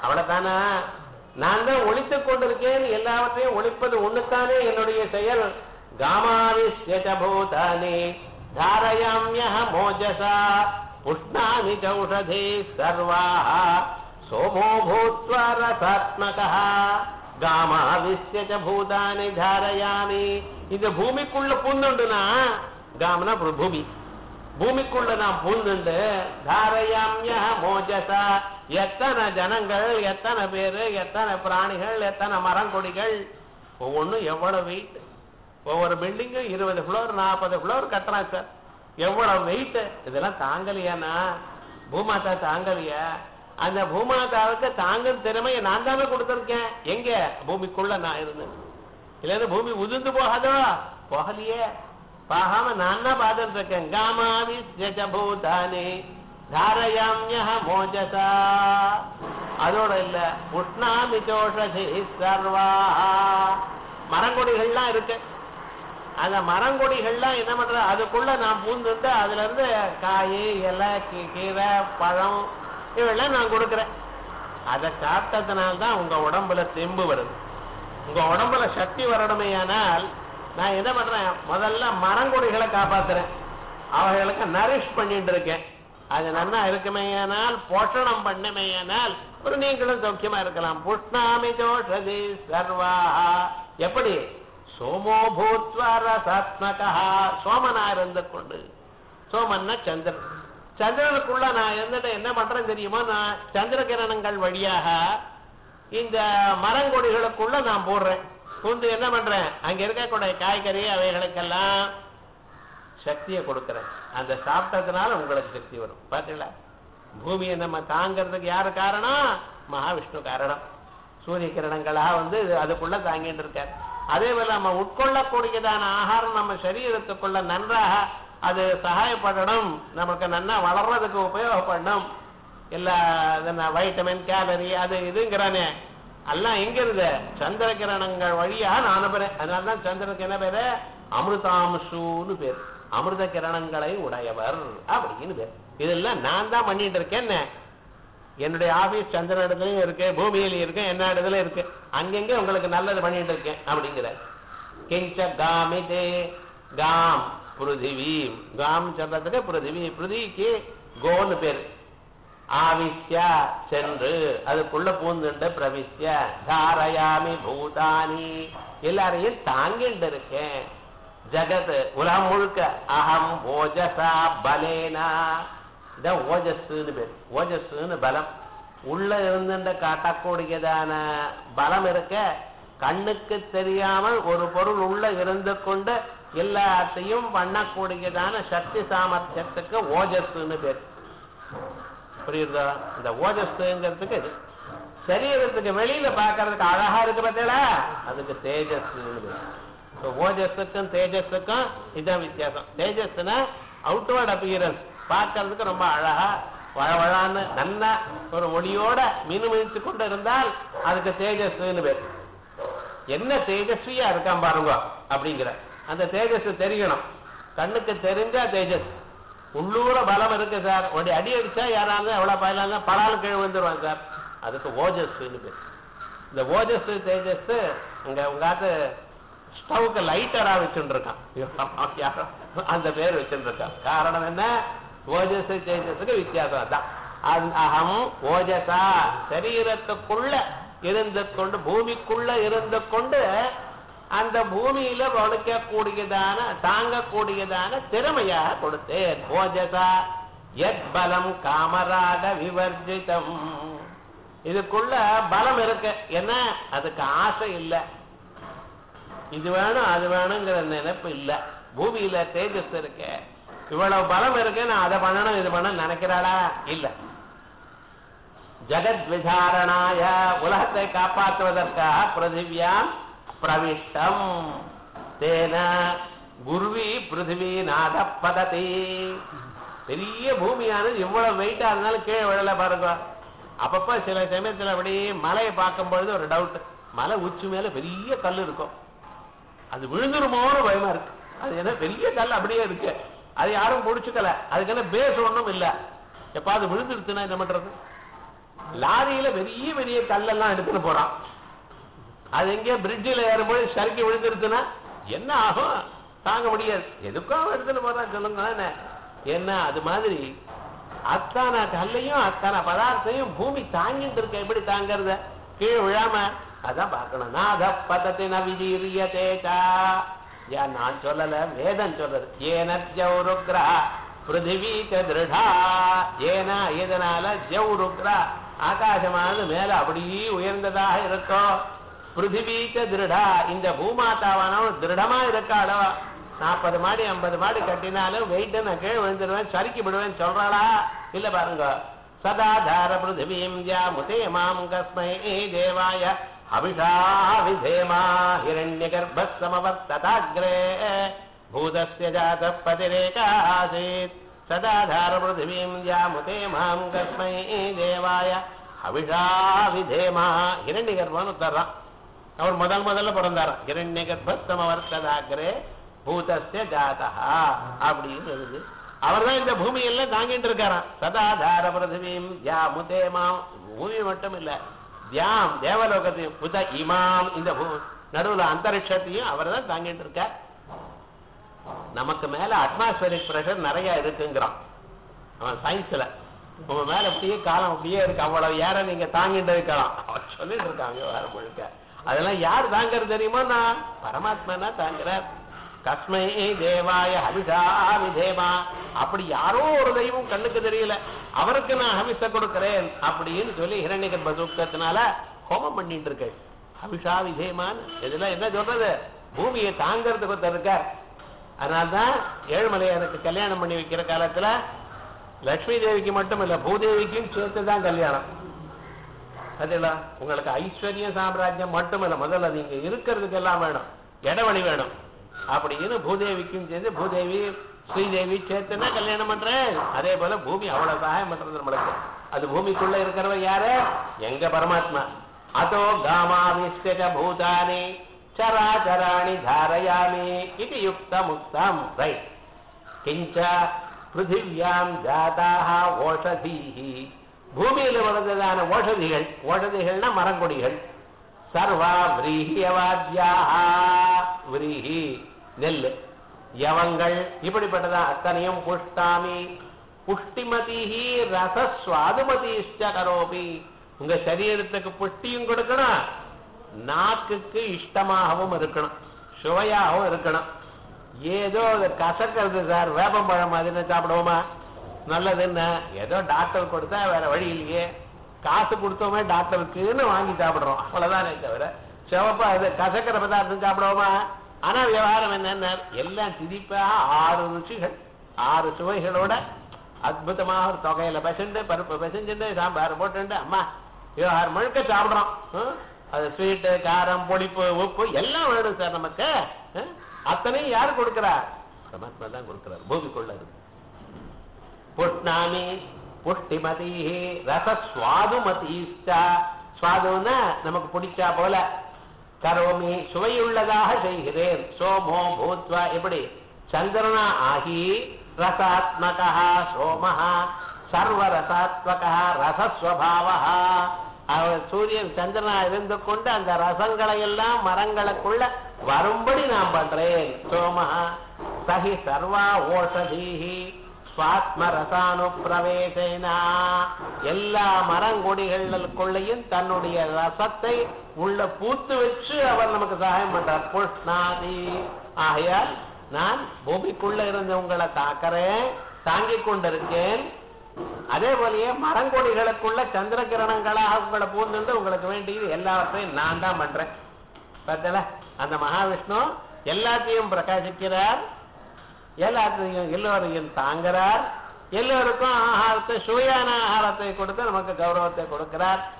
அவ்வளவுதானா நான் தான் ஒழித்துக் கொண்டிருக்கேன் எல்லாவற்றையும் ஒழிப்பது ஒண்ணுத்தானே என்னுடைய செயல் காமாவிஷ்ய பூதானி தாரயாமிய மோஜசா புஷ்ணாமி சௌஷதி சர்வாः சோமோ பூத்வா ரசாத்மகः காமாவிஷ்ய பூதானி தாரயாமி இந்த பூமிக்குள்ள பூந்துண்டுனா காமனா அப்புறம் பூமி பூமிக்குள்ள நான் பூந்துண்டு தாரயாமிய மோஜசா எத்தனை ஜனங்கள் எத்தனை பேரு எத்தனை பிராணிகள் எத்தனை மரங்கொடிகள் ஒவ்வொன்றும் எவ்வளவு வெயிட் ஒவ்வொரு பில்டிங்கும் இருபது ஃப்ளோர் நாற்பது ஃப்ளோர் கட்டுறான் சார் எவ்வளவு வெயிட் இதெல்லாம் தாங்கலையானா பூமாதா தாங்கலையா அந்த பூமாதாவுக்கு தாங்கும் திறமையை நான் தானே கொடுத்துருக்கேன் எங்க பூமிக்குள்ள நான் இருந்தேன் இல்லைன்னா பூமி உதிர்ந்து போகாதோ போகலையே பாகாம நான் தான் பார்த்துட்டு இருக்கேன் காமாவி பூதானி தாரயாமிய மோஜசா அதோட இல்ல உஷ்ணாமி ஜோஷசி சர்வா மரங்கொடிகள்லாம் இருக்கு அந்த மரங்கொடிகள்லாம் என்ன பண்ற அதுக்குள்ள நான் பூந்துட்டு அதுல இருந்து காய் இலை கீ- கீரை பழம் இவெல்லாம் நான் கொடுக்குறேன் அதை சாப்பிட்டதுனால தான் உங்க உடம்புல தெம்பு வருது உங்க உடம்புல சக்தி வரணுமேயானால் நான் என்ன பண்றேன் முதல்ல மரங்கொடிகளை காப்பாத்துறேன் அவைகளுக்கு நரிஷ் பண்ணிட்டு இருக்கேன் அது நன்னா இருக்குமேயானால் போஷணம் பண்ணுமேயானால் ஒரு நீங்களும் சௌக்கியமா இருக்கலாம் புஷ்ணாமி ஜோஷதி சர்வா எப்படி சோமோ பூத்வா ரசாத்மகா சோமனா இருந்து கொண்டு சோமன்னா சந்திரன் சந்திரனுக்குள்ள நான் இருந்துட்டு என்ன பண்றேன் தெரியுமா நான் சந்திர கிரணங்கள் வழியாக இந்த மரங்கொடிகளுக்குள்ள நான் போடுறேன் பூந்து என்ன பண்றேன் அங்க இருக்கக்கூடிய காய்கறி அவைகளுக்கெல்லாம் சக்தியை கொடுக்கறேன் அந்த சாப்பிட்டதுனால உங்களுக்கு சக்தி வரும் பாத்தீங்களா பூமியை நம்ம தாங்கிறதுக்கு யாரு காரணம் மகாவிஷ்ணு காரணம் சூரிய கிரணங்களாக வந்து இது அதுக்குள்ள தாங்கிட்டு இருக்கார் அதே போல நம்ம உட்கொள்ளக்கூடியதான ஆகாரம் நம்ம சரீரத்துக்குள்ள நன்றாக அது சகாயப்படணும் நமக்கு நன்னா வளர்றதுக்கு உபயோகப்படணும் எல்லா வைட்டமின் கேலரி அது இதுங்கிறானே எல்லாம் எங்க இருந்து சந்திர கிரணங்கள் வழியா நான் அனுப்புறேன் அதனாலதான் சந்திரனுக்கு என்ன பேரு அமிர்தாம்சூன்னு பேர் அமிர்த கிரணங்களை உடையவர் அப்படின்னு பேர் இதெல்லாம் நான் தான் பண்ணிட்டு இருக்கேன் என்ன என்னுடைய ஆபீஸ் சந்திர இடத்துலயும் இருக்கு பூமியில இருக்கு என்ன இடத்துல இருக்கு அங்கங்க உங்களுக்கு நல்லது பண்ணிட்டு இருக்கேன் அப்படிங்கிற கிஞ்ச காமிதே காம் பிருதிவி காம் சொல்றதுக்கு பிருதிவி பிருதிக்கு கோன்னு பேரு ஆவிஷ்யா சென்று அதுக்குள்ள பூந்துண்டு பிரவிஷ்ய தாரயாமி பூதானி எல்லாரையும் தாங்கிட்டு இருக்கேன் ஜகத் உலகம் முழுக்க அகம் ஓஜசா பலேனா இதான் ஓஜஸ்ன்னு பேர் ஓஜஸ்ன்னு பலம் உள்ள இருந்துட்டு காட்டக்கூடியதான பலம் இருக்க கண்ணுக்கு தெரியாமல் ஒரு பொருள் உள்ள இருந்து கொண்டு எல்லாத்தையும் பண்ணக்கூடியதான சக்தி சாமர்த்தியத்துக்கு ஓஜஸ்ன்னு பேர் புரியுதா இந்த ஓஜஸ்ங்கிறதுக்கு இது சரீரத்துக்கு வெளியில பார்க்கறதுக்கு அழகா இருக்கு பார்த்தீங்களா அதுக்கு தேஜஸ் ஓஜஸுக்கும் தேஜஸுக்கும் இதான் வித்தியாசம் தேஜஸ்னா அவுட்வர்ட் அப்பியரன்ஸ் பார்க்கறதுக்கு ரொம்ப அழகா வழவழான்னு நல்ல ஒரு ஒளியோட மினுமினுத்து கொண்டு இருந்தால் அதுக்கு தேஜஸ்ன்னு பேர் என்ன தேஜஸ்வியா இருக்கான் பாருங்க அப்படிங்கிற அந்த தேஜஸ் தெரியணும் கண்ணுக்கு தெரிஞ்சா தேஜஸ் உள்ளூர பலம் இருக்கு சார் ஒரு அடி அடிச்சா யாராவது எவ்வளவு பயலாங்க பலால் கீழ் வந்துருவாங்க சார் அதுக்கு ஓஜஸ்ன்னு பேர் இந்த ஓஜஸ் தேஜஸ் இங்க உங்காத்து ஸ்டவ்க்கு லைட்டரா வச்சுட்டு இருக்கான் யாரோ அந்த பேர் வச்சுட்டு இருக்கான் காரணம் என்ன ஓஜஸ் தேஜஸுக்கு வித்தியாசம் அதான் அந்த அகம் ஓஜசா சரீரத்துக்குள்ள இருந்து கொண்டு பூமிக்குள்ள இருந்து கொண்டு அந்த பூமியில வளர்க்கக்கூடியதான தாங்கக்கூடியதான திறமையாக கொடுத்தேன் ஓஜசா எத் பலம் காமராக விவர்ஜிதம் இதுக்குள்ள பலம் இருக்கு என்ன அதுக்கு ஆசை இல்லை இது வேணும் அது வேணுங்கிற நினைப்பு இல்ல பூமியில தேஜஸ் இருக்கு இவ்வளவு பலம் இருக்கு நான் அதை பண்ணணும் இது பண்ணணும் நினைக்கிறாளா இல்ல ஜெகத் விசாரணாய உலகத்தை காப்பாற்றுவதற்காக பிருத்திவியாம் பிரவிஷ்டம் தேன குருவி பிருத்திவி நாத பததி பெரிய பூமியானது இவ்வளவு வெயிட்டா இருந்தாலும் கீழே விழல பாருங்க அப்பப்ப சில சமயத்துல அப்படி மலையை பார்க்கும் பொழுது ஒரு டவுட் மலை உச்சி மேல பெரிய கல் இருக்கும் அது விழுந்துருமோன்னு பயமா இருக்கு அது என்ன பெரிய கல் அப்படியே இருக்கு அது யாரும் முடிச்சுக்கல அதுக்கு என்ன பேஸ் ஒண்ணும் இல்ல எப்ப அது விழுந்துருச்சுன்னா என்ன பண்றது லாரியில பெரிய பெரிய கல்லெல்லாம் எடுத்துட்டு போறான் அது எங்கேயோ பிரிட்ஜில் ஏறும்போது சறுக்கி விழுந்துருச்சுன்னா என்ன ஆகும் தாங்க முடியாது எதுக்கும் எடுத்துட்டு போறான் சொல்லுங்க என்ன? என்ன அது மாதிரி அத்தான கல்லையும் அத்தான பதார்த்தையும் பூமி தாங்கிட்டு இருக்க எப்படி தாங்கறத கீழே விழாம அதான் பார்க்கணும் நாத பதத்தின விதீரியதேச்சா ஏன் நான் சொல்லல வேதம் சொல்றது ஏன ஜௌருக்ரா பிருத்திவி திருடா ஏனா இதனால ஜௌருக்ரா ஆகாசமானது மேல அப்படியே உயர்ந்ததாக இருக்கும் பிருத்திவீக்க திருடா இந்த பூமாதாவானவன் திருடமா இருக்காளோ நாற்பது மாடி ஐம்பது மாடி கட்டினாலும் வெயிட் நான் கீழே விழுந்துருவேன் சறுக்கி விடுவேன் சொல்றாளா இல்ல பாருங்க சதாதார பிருத்திவீம் யா முதே மாம் கஸ்மை தேவாய அபிஷா விதேமா ஹிரண்ய கர்ப்பசமவர்த்ததாகிரே பூதஸ்ய ஜாத பதிரேகாசீத் சதாதார பிருத்திவீம் யா முதே மாம் கஸ்மை தேவாய அபிஷா விதேமா ஹிரண்ய கர்ப்பன்னு தர்றான் அவர் முதல் முதல்ல பிறந்தாராம் இரண்ய கர்ப்பஸ்தம வர்த்ததாகிரே பூதஸ்ய ஜாதா அப்படின்னு எழுது அவர் தான் இந்த பூமியெல்லாம் தாங்கிட்டு இருக்காராம் சதாதார பிரதிவீம் யா முதேமாம் பூமி மட்டும் இல்ல தியாம் தேவலோகத்தையும் புத இமாம் இந்த பூ நடுவுல அந்தரிக்ஷத்தையும் அவர் தான் தாங்கிட்டு இருக்கார் நமக்கு மேல அட்மாஸ்பரிக் பிரஷர் நிறைய இருக்குங்கிறான் அவன் சயின்ஸ்ல உங்க மேல அப்படியே காலம் அப்படியே இருக்கு அவ்வளவு ஏற நீங்க தாங்கிட்டு இருக்கலாம் அவன் சொல்லிட்டு இருக்காங்க வேற முழுக்க அதெல்லாம் யார் தாங்கறது தெரியுமா நான் பரமாத்மா தாங்குறார் கஸ்மை தேவாய ஹபிஷா விதேமா அப்படி யாரோ ஒரு தெய்வம் கண்ணுக்கு தெரியல அவருக்கு நான் ஹபிஷ கொடுக்கிறேன் அப்படின்னு சொல்லி ஹிரண்ய கர்ப்ப சூக்தத்தினால ஹோமம் பண்ணிட்டு இருக்கேன் ஹபிஷா விதேமான்னு இதெல்லாம் என்ன சொல்றது பூமியை தாங்கறதுக்கு ஒருத்தர் இருக்கார் அதனால்தான் ஏழுமலையானுக்கு கல்யாணம் பண்ணி வைக்கிற காலத்துல லட்சுமி தேவிக்கு மட்டும் இல்ல பூதேவிக்கும் சேர்த்து தான் கல்யாணம் அதுல உங்களுக்கு ஐஸ்வர்யம் சாம்ராஜ்யம் மட்டும் இல்ல முதல்ல நீங்க இருக்கிறதுக்கு எல்லாம் வேணும் இடவழி வேணும் அப்படின்னு பூதேவிக்கும் சேர்ந்து பூதேவி ஸ்ரீதேவி சேர்த்துனா கல்யாணம் பண்றேன் அதே போல பூமி அவ்வளவு சகாயம் பண்றது நம்மளுக்கு அது பூமிக்குள்ள இருக்கிறவ யாரு எங்க பரமாத்மா அதோ காமாவிஷ்ட பூதானி சராச்சராணி தாரயாமி இது யுக்த முக்தம் ரைட் கிஞ்ச பிருத்திவியாம் ஜாதாக ஓஷதீஹி பூமியில வளர்ந்ததான ஓஷதிகள் ஓஷதிகள்னா மரங்கொடிகள் சர்வா விரீஹியவாத்யாக விரீஹி நெல் யவங்கள் இப்படிப்பட்டதா அத்தனையும் புஷ்டாமி புஷ்டிமதிஹி ரசஸ்வாதுமதிஷ்ட கரோபி உங்க சரீரத்துக்கு புஷ்டியும் கொடுக்கணும் நாக்குக்கு இஷ்டமாகவும் இருக்கணும் சுவையாகவும் இருக்கணும் ஏதோ அது கசக்கிறது சார் வேப்பம்பழம் மாதிரி சாப்பிடுவோமா நல்லதுன்னு ஏதோ டாக்டர் கொடுத்தா வேற வழி இல்லையே காசு கொடுத்தோமே டாக்டருக்குன்னு வாங்கி சாப்பிடுறோம் அவ்வளவுதானே தவிர சிவப்பா அது கசக்கிற பதார்த்தம் சாப்பிடுவோமா ஆனா விவகாரம் என்னன்னா எல்லாம் திதிப்பா ஆறு ருச்சிகள் ஆறு சுவைகளோட அற்புதமாக ஒரு தொகையில பசண்டு பருப்பு பசஞ்சுட்டு சாம்பார் போட்டுண்டு அம்மா விவகாரம் முழுக்க சாப்பிடுறோம் ஹம்? அது ஸ்வீட்டு காரம் புளிப்பு உப்பு எல்லாம் வேணும் சார் நமக்கு ஹம்? அத்தனையும் யாரு கொடுக்கிறா பரமாத்மா தான் கொடுக்கிறார் பூமிக்குள்ள இருக்கு புஷ்ணாமி புஷ்டிமதி ரசஸ்வாதுமதிஷ்டா சுவாதுன்னா நமக்கு பிடிச்சா போல கரோமி சுவையுள்ளதாக செய்கிறேன் சோமோ பூத்வா எப்படி சந்திரனா ஆகி ரசாத்மகா சோமஹா சர்வரசாத்மகா ரசஸ்வபாவா அவர் சூரியன் சந்திரனா இருந்து கொண்டு அந்த ரசங்களை எல்லாம் மரங்களுக்குள்ள வரும்படி நான் பண்றேன் சோமஹா சஹி சர்வா ஓஷதீஹி சுவாத்ம ரசானு பிரவேசேனா எல்லா மரங்கொடிகளுக்குள்ளேயும் தன்னுடைய ரசத்தை உள்ள பூத்து வச்சு அவர் நமக்கு சகாயம் பண்றார் புஷ்ணாதி ஆகையால் நான் பூமிக்குள்ள இருந்து உங்களை தாக்கிறேன் தாங்கிக் கொண்டிருக்கேன் அதே போலயே மரங்கொடிகளுக்குள்ள சந்திர கிரணங்களாக உங்களை பூந்துண்டு உங்களுக்கு வேண்டியது எல்லாவற்றையும் நான் தான் பண்றேன் பார்த்தல அந்த மகாவிஷ்ணு எல்லாத்தையும் பிரகாசிக்கிறார் எல்லாத்தையும் எல்லோரையும் தாங்குறார் எல்லோருக்கும் ஆகாரத்தை சுவையான ஆகாரத்தை கொடுத்து நமக்கு கௌரவத்தை கொடுக்கிறார்